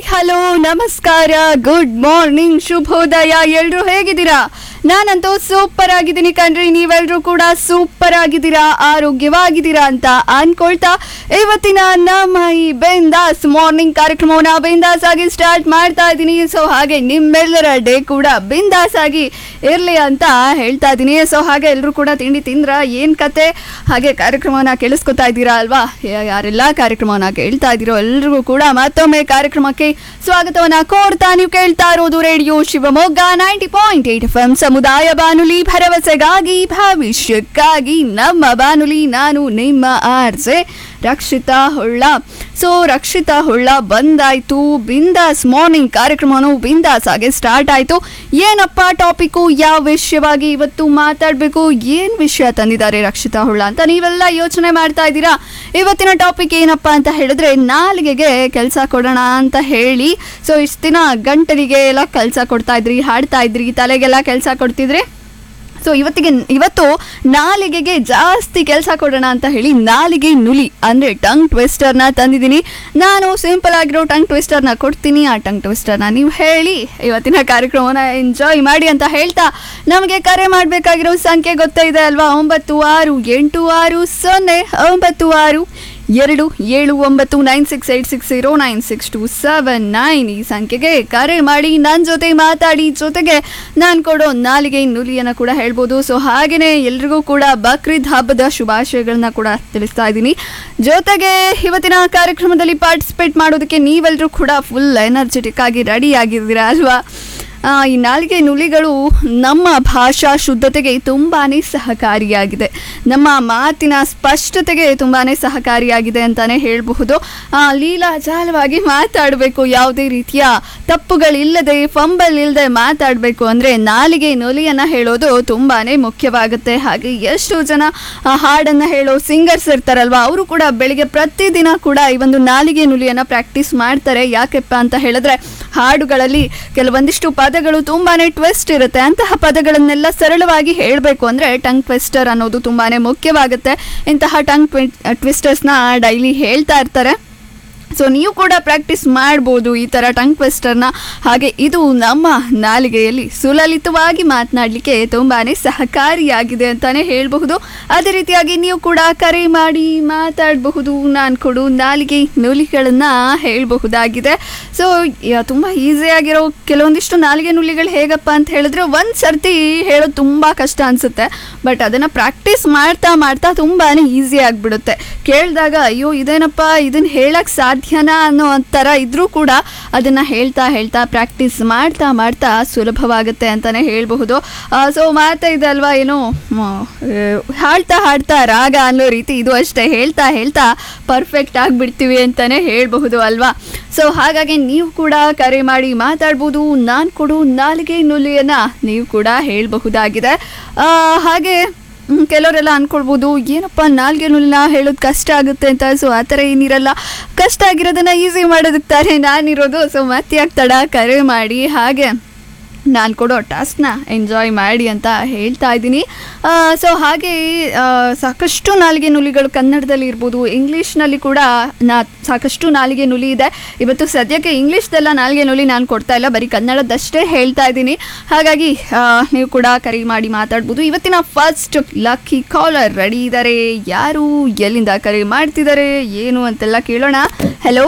Hello ನಮಸ್ಕಾರ good morning ಶುಭೋದಯ ಎಲ್ರು ಹೇಗಿದ್ದೀರಾ ನಾನಂತೂ ಸೂಪರ್ ಆಗಿದ್ದೀನಿ ಕಣ್ರಿ ನೀವೆಲ್ರೂ ಕೂಡ ಸೂಪರ್ ಆಗಿದ್ದೀರಾ ಆರೋಗ್ಯವಾಗಿದ್ದೀರಾ ಅಂತ ಅನ್ಕೊಳ್ತಾ ಇವತ್ತಿನ ನಮ್ಮ ಈ ಬೆಂದಾಸ್ ಮಾರ್ನಿಂಗ್ ಕಾರ್ಯಕ್ರಮವನ್ನ ಬಿಂದಾಸ್ ಆಗಿ ಸ್ಟಾರ್ಟ್ ಮಾಡ್ತಾ ಇದ್ದೀನಿ ಸೊ ಹಾಗೆ ನಿಮ್ಮೆಲ್ಲರ ಡೇ ಕೂಡ ಬಿಂದಾಸ್ ಆಗಿ ಇರಲಿ ಅಂತ ಹೇಳ್ತಾ ಇದ್ದೀನಿ ಸೊ ಹಾಗೆ ಎಲ್ಲರೂ ಕೂಡ ತಿಂಡಿ ತಿಂದ್ರ ಏನ್ ಕತೆ ಹಾಗೆ ಕಾರ್ಯಕ್ರಮವನ್ನ ಕೇಳಿಸ್ಕೊತಾ ಇದ್ದೀರಾ ಅಲ್ವಾ ಯಾ- ಯಾರೆಲ್ಲ ಕಾರ್ಯಕ್ರಮವನ್ನ ಕೇಳ್ತಾ ಇದ್ದೀರೋ ಎಲ್ರಿಗೂ ಕೂಡ ಮತ್ತೊಮ್ಮೆ ಕಾರ್ಯಕ್ರಮಕ್ಕೆ ಸ್ವಾಗತವನ್ನ ಕೋರ್ತಾ ನೀವು ಕೇಳ್ತಾ ಇರೋದು radio Shivamogga ninety point eight F M ಸಮುದಾಯ ಬಾನುಲಿ ಭರವಸೆಗಾಗಿ ಭವಿಷ್ಯಕ್ಕಾಗಿ ನಮ್ಮ ಬಾನುಲಿ ನಾನು ನಿಮ್ಮ ಆರ್ಜೆ ರಕ್ಷಿತಾ ಹೊಳ್ಳ ಸೊ ರಕ್ಷಿತಾ ಹೊಳ್ಳ ಬಂದಾಯ್ತು ಬಿಂದಾಸ್ ಮಾರ್ನಿಂಗ್ ಕಾರ್ಯಕ್ರಮನು ಬಿಂದಾಸ್ ಆಗಿ ಸ್ಟಾರ್ಟ್ ಆಯ್ತು ಏನಪ್ಪ ಟಾಪಿಕ್ಕು ಯಾವ ವಿಷಯವಾಗಿ ಇವತ್ತು ಮಾತಾಡಬೇಕು ಏನು ವಿಷಯ ತಂದಿದ್ದಾರೆ ರಕ್ಷಿತಾ ಹೊಳ್ಳ ಅಂತ ನೀವೆಲ್ಲ ಯೋಚನೆ ಮಾಡ್ತಾ ಇದ್ದೀರಾ ಇವತ್ತಿನ ಟಾಪಿಕ್ ಏನಪ್ಪ ಅಂತ ಹೇಳಿದ್ರೆ ನಾಲಿಗೆಗೆ ಕೆಲಸ ಕೊಡೋಣ ಅಂತ ಹೇಳಿ ಸೊ ಇಷ್ಟು ದಿನ ಗಂಟಲಿಗೆ ಎಲ್ಲ ಕೆಲಸ ಕೊಡ್ತಾ ಇದ್ರಿ ಹಾಡ್ತಾ ಇದ್ರಿ ತಲೆಗೆಲ್ಲ ಕೆಲಸ ಕೊಡ್ತಿದ್ರಿ ಸೊ ಇವತ್ತಿಗೆ ಇವತ್ತು ನಾಲಿಗೆಗೆ ಜಾಸ್ತಿ ಕೆಲಸ ಕೊಡೋಣ ಅಂತ ಹೇಳಿ ನಾಲಿಗೆ ನುಲಿ ಅಂದರೆ ಟಂಗ್ ಟ್ವಿಸ್ಟರ್ನ ತಂದಿದ್ದೀನಿ ನಾನು ಸಿಂಪಲ್ ಆಗಿರೋ ಟಂಗ್ ಟ್ವಿಸ್ಟರ್ನ ಕೊಡ್ತೀನಿ ಆ ಟಂಗ್ ಟ್ವಿಸ್ಟರ್ನ ನೀವು ಹೇಳಿ ಇವತ್ತಿನ ಕಾರ್ಯಕ್ರಮನ ಎಂಜಾಯ್ ಮಾಡಿ ಅಂತ ಹೇಳ್ತಾ ನಮಗೆ ಕರೆ ಮಾಡಬೇಕಾಗಿರೋ ಸಂಖ್ಯೆ ಗೊತ್ತೇ ಇದೆ ಅಲ್ವಾ ಒಂಬತ್ತು ಆರು ಎಂಟು ಆರು ಸೊನ್ನೆ ಒಂಬತ್ತು ಆರು ಎರಡು ಏಳು ಒಂಬತ್ತು nine six eight six zero nine six two seven nine ಈ ಸಂಖ್ಯೆಗೆ ಕರೆ ಮಾಡಿ ನನ್ನ ಜೊತೆ ಮಾತಾಡಿ ಜೊತೆಗೆ ನಾನು ಕೊಡೋ ನಾಲಿಗೆ ನುಲಿಯನ್ನು ಕೂಡ ಹೇಳ್ಬೋದು ಸೊ ಹಾಗೆಯೇ ಎಲ್ರಿಗೂ ಕೂಡ ಬಕ್ರೀದ್ ಹಬ್ಬದ ಶುಭಾಶಯಗಳನ್ನ ಕೂಡ ತಿಳಿಸ್ತಾ ಇದ್ದೀನಿ ಜೊತೆಗೆ ಇವತ್ತಿನ ಕಾರ್ಯಕ್ರಮದಲ್ಲಿ ಪಾರ್ಟಿಸಿಪೇಟ್ ಮಾಡೋದಕ್ಕೆ ನೀವೆಲ್ಲರೂ ಕೂಡ ಫುಲ್ ಎನರ್ಜೆಟಿಕ್ ಆಗಿ ರೆಡಿ ಆಗಿದ್ದೀರಾ ಅಲ್ವಾ ಆ, ಈ ನಾಲಿಗೆ ನುಲಿಗಳು ನಮ್ಮ ಭಾಷಾ ಶುದ್ಧತೆಗೆ ತುಂಬಾ ಸಹಕಾರಿಯಾಗಿದೆ ನಮ್ಮ ಮಾತಿನ ಸ್ಪಷ್ಟತೆಗೆ ತುಂಬಾ ಸಹಕಾರಿಯಾಗಿದೆ ಅಂತಲೇ ಹೇಳಬಹುದು ಆ, ಲೀಲಾಜಾಲವಾಗಿ ಮಾತಾಡಬೇಕು ಯಾವುದೇ ರೀತಿಯ ತಪ್ಪುಗಳಿಲ್ಲದೆ ಫಂಬಲ್ ಇಲ್ಲದೆ ಮಾತಾಡಬೇಕು ಅಂದರೆ ನಾಲಿಗೆ ನುಲಿಯನ್ನು ಹೇಳೋದು ತುಂಬಾ ಮುಖ್ಯವಾಗುತ್ತೆ ಹಾಗೆ ಎಷ್ಟು ಜನ ಆ, ಹಾಡನ್ನು ಹೇಳೋ ಸಿಂಗರ್ಸ್ ಇರ್ತಾರಲ್ವ ಅವರು ಕೂಡ ಬೆಳಿಗ್ಗೆ ಪ್ರತಿದಿನ ಕೂಡ ಈ ಒಂದು ನಾಲಿಗೆ ನುಲಿಯನ್ನು ಪ್ರಾಕ್ಟೀಸ್ ಮಾಡ್ತಾರೆ ಯಾಕೆಪ್ಪ ಅಂತ ಹೇಳಿದ್ರೆ ಹಾಡುಗಳಲ್ಲಿ ಕೆಲವೊಂದಿಷ್ಟು ಪದಗಳು ತುಂಬಾನೇ ಟ್ವಿಸ್ಟ್ ಇರುತ್ತೆ ಅಂತಹ ಪದಗಳನ್ನೆಲ್ಲ ಸರಳವಾಗಿ ಹೇಳಬೇಕು ಅಂದರೆ ಟಂಗ್ ಟ್ವಿಸ್ಟರ್ ಅನ್ನೋದು ತುಂಬಾನೇ ಮುಖ್ಯವಾಗುತ್ತೆ ಇಂತಹ ಟಂಗ್ ಟ್ವಿಸ್ಟರ್ಸ್ನ ಡೈಲಿ ಹೇಳ್ತಾ ಇರ್ತಾರೆ ಸೊ ನೀವು ಕೂಡ ಪ್ರಾಕ್ಟೀಸ್ ಮಾಡ್ಬೋದು ಈ ಥರ ಟಂಗ್ ಟ್ವಿಸ್ಟರ್ನ ಹಾಗೆ ಇದು ನಮ್ಮ ನಾಲಿಗೆಯಲ್ಲಿ ಸುಲಲಿತವಾಗಿ ಮಾತನಾಡಲಿಕ್ಕೆ ತುಂಬಾ ಸಹಕಾರಿಯಾಗಿದೆ ಅಂತಲೇ ಹೇಳಬಹುದು ಅದೇ ರೀತಿಯಾಗಿ ನೀವು ಕೂಡ ಕರೆ ಮಾಡಿ ಮಾತಾಡಬಹುದು ನಾನು ಕೊಡು ನಾಲಿಗೆ ನುಲಿಗಳನ್ನು ಹೇಳಬಹುದಾಗಿದೆ ಸೊ ತುಂಬ ಈಸಿಯಾಗಿರೋ ಕೆಲವೊಂದಿಷ್ಟು ನಾಲಿಗೆ ನುಲಿಗಳು ಹೇಗಪ್ಪ ಅಂತ ಹೇಳಿದ್ರೆ ಒಂದು ಸರ್ತಿ ಹೇಳೋದು ತುಂಬ ಕಷ್ಟ ಅನಿಸುತ್ತೆ ಬಟ್ ಅದನ್ನು ಪ್ರಾಕ್ಟೀಸ್ ಮಾಡ್ತಾ ಮಾಡ್ತಾ ತುಂಬಾ ಈಸಿ ಆಗಿಬಿಡುತ್ತೆ ಕೇಳಿದಾಗ ಅಯ್ಯೋ ಇದೇನಪ್ಪ ಇದನ್ನು ಹೇಳಕ್ಕೆ ಸಾಧ್ಯನಾ ಅನ್ನೋ ಥರ ಇದ್ರೂ ಕೂಡ ಅದನ್ನು ಹೇಳ್ತಾ ಹೇಳ್ತಾ ಪ್ರಾಕ್ಟೀಸ್ ಮಾಡ್ತಾ ಮಾಡ್ತಾ ಸುಲಭವಾಗುತ್ತೆ ಅಂತಲೇ ಹೇಳಬಹುದು ಸೊ ಮಾತಾ ಇದೆ ಅಲ್ವಾ ಏನು ಮ, ಆ, ಹಾಡ್ತಾ ಹಾಡ್ತಾ ರಾಗ ಅನ್ನೋ ರೀತಿ ಇದು ಅಷ್ಟೇ ಹೇಳ್ತಾ ಹೇಳ್ತಾ ಪರ್ಫೆಕ್ಟ್ ಆಗಿಬಿಡ್ತೀವಿ ಅಂತಲೇ ಹೇಳಬಹುದು ಅಲ್ವಾ ಸೊ ಹಾಗಾಗಿ ನೀವು ಕೂಡ ಕರೆ ಮಾಡಿ ಮಾತಾಡ್ಬೋದು ನಾನು ಕೊಡು ನಾಲಿಗೆ ನುಲಿಯನ್ನು ನೀವು ಕೂಡ ಹೇಳಬಹುದಾಗಿದೆ ಆ, ಹಾಗೆ ಹ್ಮ್, ಕೆಲವರೆಲ್ಲ ಅನ್ಕೊಳ್ಬೋದು ಏನಪ್ಪ ನಾಲ್ಗೆ ನುಲಿನ ಹೇಳೋದು ಕಷ್ಟ ಆಗುತ್ತೆ ಅಂತ ಸೊ ಆ ಥರ ಏನಿರಲ್ಲ ಕಷ್ಟ ಆಗಿರೋದನ್ನ ಈಸಿ ಮಾಡೋದಕ್ಕೆ ತಾನೇ ನಾನಿರೋದು ಸೊ ಮತ್ತೆ ಯಾಕೆ ತಡ ಕರೆ ಮಾಡಿ ಹಾಗೆ ನಾನು ಕೊಡೋ ಟಾಸ್ಕ್ನ ಎಂಜಾಯ್ ಮಾಡಿ ಅಂತ ಹೇಳ್ತಾ ಇದ್ದೀನಿ ಸೊ ಹಾಗೆ ಆ, ಸಾಕಷ್ಟು ನಾಲಿಗೆ ನುಲಿಗಳು ಕನ್ನಡದಲ್ಲಿ ಇರ್ಬೋದು ಇಂಗ್ಲೀಷ್ನಲ್ಲಿ ಕೂಡ ನಾ ಸಾಕಷ್ಟು ನಾಲಿಗೆ ನುಲಿ ಇದೆ ಇವತ್ತು ಸದ್ಯಕ್ಕೆ ಇಂಗ್ಲೀಷ್ದೆಲ್ಲ ನಾಲಿಗೆ ನುಲಿ ನಾನು ಕೊಡ್ತಾ ಇಲ್ಲ ಬರೀ ಕನ್ನಡದಷ್ಟೇ ಹೇಳ್ತಾ ಇದ್ದೀನಿ ಹಾಗಾಗಿ ಆ, ನೀವು ಕೂಡ ಕರೆ ಮಾಡಿ ಮಾತಾಡ್ಬೋದು ಇವತ್ತಿನ ಫಸ್ಟ್ ಲಕ್ಕಿ ಕಾಲರ್ ರೆಡಿ ಇದ್ದಾರೆ ಯಾರು ಎಲ್ಲಿಂದ ಕರೆ ಮಾಡ್ತಿದ್ದಾರೆ ಏನು ಅಂತೆಲ್ಲ ಕೇಳೋಣ ಹಲೋ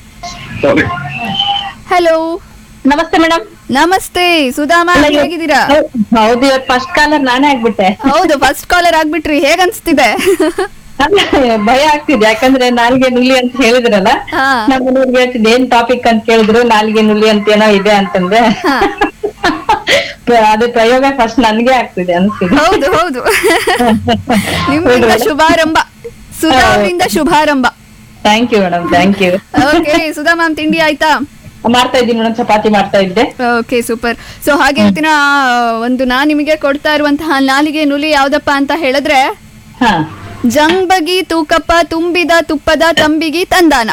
ಹಲೋ ನಮಸ್ತೆ ಮೇಡಮ್ ನಮಸ್ತೆ ಸುಧಾಮ ಹೇಗಿದ್ದೀರಾ ಹೌದು ಇವತ್ತು ಫಸ್ಟ್ ಕಾಲರ್ ನಾನೇ ಆಗ್ಬಿಟ್ಟೆ ಹೌದು ಫಸ್ಟ್ ಕಾಲರ್ ಆಗ್ಬಿಟ್ರಿ ಹೇಗ್ ಅನ್ಸ್ತಿದೆ ಭಯ ಆಗ್ತಿದೆ ಯಾಕಂದ್ರೆ ನಾಲ್ಗೆ ನುಲಿ ಅಂತ ಹೇಳಿದ್ರಲ್ಲ ಹಾ. ನಮ್ಮ ಮನೆಯವ್ರಿಗೆ ಹೇಳ್ತಿದ್ದೆ ಏನ್ ಟಾಪಿಕ್ ಅಂತ ಕೇಳಿದ್ರು ನಾಲ್ಗೆ ನುಲಿ ಅಂತ ಏನೋ ಇದೆ ಅಂತಂದ್ರೆ ಹಾ. ಪ್ರ- ಅದು ಪ್ರಯೋಗ ಫಸ್ಟ್ ನನ್ಗೆ ಆಗ್ತಿದೆ ಅನ್ಸ್ತಿದೆ ಹೌದು ಹೌದು ನಿಮ್ಮಿಂದ ಶುಭಾರಂಭ ಸುಧಾ ಅವರಿಂದ ಶುಭಾರಂಭ thank you madam thank you okay Sudha ma'am ತಿಂಡಿ ಆಯ್ತಾ ಮಾಡ್ತಾ ಇದ್ದೀನಿ ಮೇಡಮ್ ಚಪಾತಿ ಮಾಡ್ತಾ ಇದ್ದೆ ಓಕೆ ಸೂಪರ್ ಸೊ ಹಾಗೆ ಇವತ್ತಿನ ಆ, ಒಂದು ನಾ ನಿಮಗೆ ಕೊಡ್ತಾ ಇರುವಂತಹ ನಾಲಿಗೆ ನುಲಿ ಯಾವ್ದಪ್ಪ ಅಂತ ಹೇಳಿದ್ರೆ ಹಾ ಜಂಬಗಿ ತೂಕಪ್ಪ ತುಂಬಿದ ತುಪ್ಪದ ತಂಬಿಗಿ ತಂದಾನ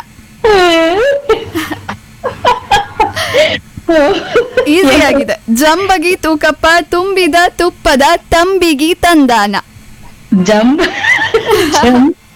ಈಸಿ ಆಗಿದೆ ಜಂಬಗಿ ತೂಕಪ್ಪ ತುಂಬಿದ ತುಪ್ಪದ ತಂಬಿಗಿ ತಂದಾನ ಜಂಬ್ ಜಂಬ್